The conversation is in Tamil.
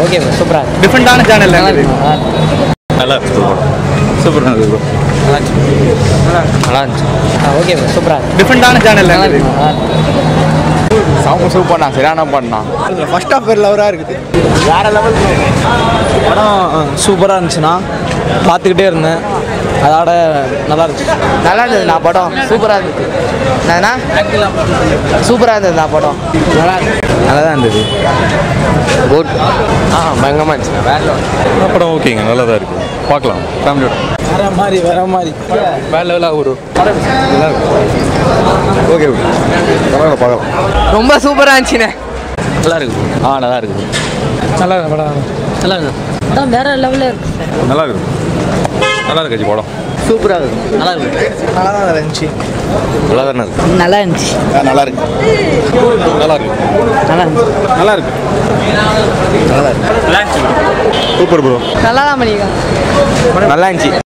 ஓகே ப்ரோ சூப்பராக இருக்கு டிஃப்ரெண்டான சேனல் நல்லா இருக்கு நல்லா இருக்கு சூப்பர் இருந்தது ப்ரோ நல்லா இருந்துச்சு ஆ ஓகே ப்ரோ சூப்பராக இருக்கு டிஃப்ரெண்டான சேனல் நல்லா இருக்கு நல்லா இருக்கு சாங் சூப்பர்ண்ணா சரியான பண்ணா ஃபர்ஸ்ட் ஆஃப் லவராக இருக்குது வேற லெவல் படம் சூப்பராக இருந்துச்சுண்ணா பார்த்துக்கிட்டே இருந்தேன் அதோட நல்லா இருந்துச்சு நல்லா இருந்தது நான் படம் சூப்பராக இருந்துச்சு என்னண்ணா சூப்பராக இருந்தது நான் படம் நல்லா நல்லா தான் இருந்தது குட் ஆ பயங்கரமாக இருந்துச்சு வேற படம் ஓகேங்க நல்லா தான் இருக்கு பார்க்கலாம் ஃபேமிலியோட வேற மாதிரி வேற மாதிரி வேற லெவலாக ஒரு ஓகே ஓகே பரவாயில்ல பார்க்கலாம் ரொம்ப சூப்பராக இருந்துச்சுண்ணே நல்லா இருக்கு ஆ நல்லா இருக்கு நல்லா இருக்கு படம் நல்லா இருக்கு அதான் வேற லெவலில் இருக்கு நல்லா இருக்கு நல்லா இருக்கு படம் சூப்பராக இருக்கு நல்லா இருக்கு நல்லா தான் இருந்துச்சு நல்லா தானே இருக்கு நல்லா இருந்துச்சு நல்லா இருக்கு நல்லா இருக்கு நல்லா இருந்துச்சு நல்லா இருக்கு நல்லா இருக்கு சூப்பர் ப்ரோ நல்லா தான் பண்ணியிருக்காங்க நல்லா இருந்துச்சு